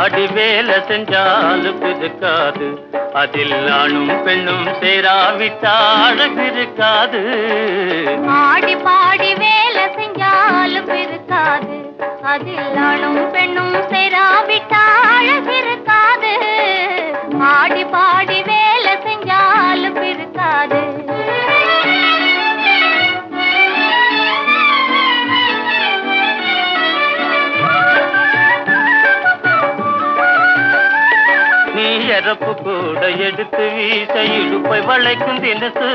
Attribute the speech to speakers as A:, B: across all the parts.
A: பாடி வேலை செஞ்சாலும் இருக்காது அதில் ஆணும் பெண்ணும் சேராவிட்டா அழகு இருக்காது
B: ஆடி பாடி வேலை செஞ்சாலும் இருக்காது அதில் ஆணும் பெண்ணும் சேராவிட்டா அழகு இருக்காது ஆடி பாடி வேலை செஞ்சாலும் இருக்காது
A: நீ எறப்பு கூட எடுத்து வீச இடுப்பை வளைக்கும் தினசு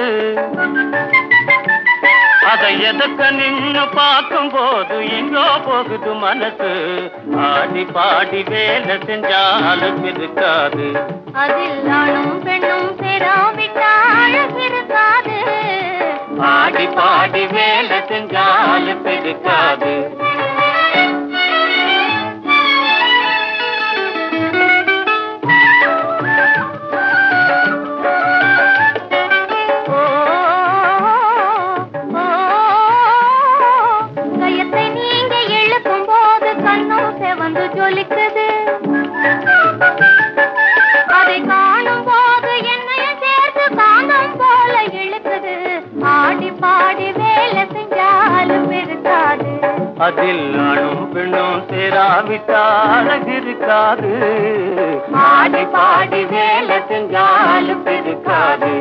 A: அதை எதற்க நின்னு பார்க்கும் போது எங்கோ போகுது மனசு ஆடி பாடி வேலை செஞ்சாலும் இருக்காது
B: அதில் ஆணும் பெண்ணும் சேராவிட்டா அழகு இருக்காது
A: ஆடி பாடி வேலை செஞ்சாலும் இருக்காது
B: ஓ, ஓ, கயத்தை நீங்க இழுக்கும் போது கண்ணும் செவந்து ஜொலிக்குது அதை காணும் போது என்னையும் சேர்த்து காந்தம் போல இழுக்குது ஆடி பாடி வேலை செஞ்சாலும் இருக்காது
A: அதில் ஆணும் பெண்ணும் சேராவிட்டா அழகு இருக்காது ஆடி பாடி வேலை செஞ்சாலும் இருக்காது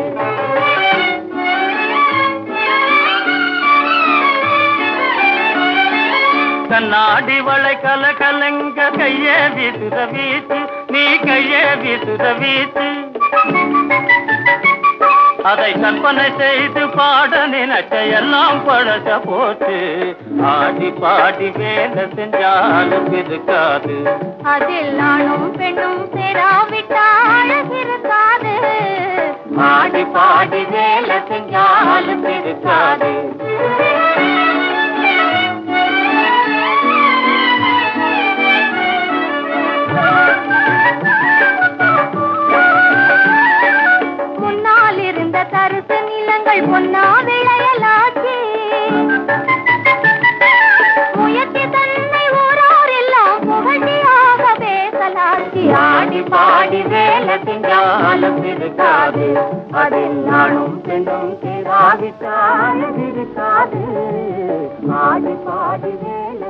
A: கண்ணாடி வளை கல கலங்க கையே வீசுத வீச்சு நீ கையே வீசுத வீச்சு அதை கற்பனை செய்து பாட நினைச்ச எல்லாம் பழச போச்சு ஆடி பாடி வேலை செஞ்சாலும் இருக்காது
B: அதில் ஆணும் பெண்ணும் சேராவிட்டா அழகு இருக்காது
A: ஆடி பாடி வேலை செஞ்சாலும் இருக்காது
B: முன்னால் இருந்த தருசு நிலங்கள் பொன்னா விளையலாச்சு முயற்சி தன்னை ஊரார் எல்லாம் புகழ்ச்சியாக பேசலாச்சு
A: ஆடி பாடி வேலை செஞ்சாலும் இருக்காது அதில் நானும் பெண்ணும் சேராவிட்டாலும் இருக்காது ஆடி பாடி வேலை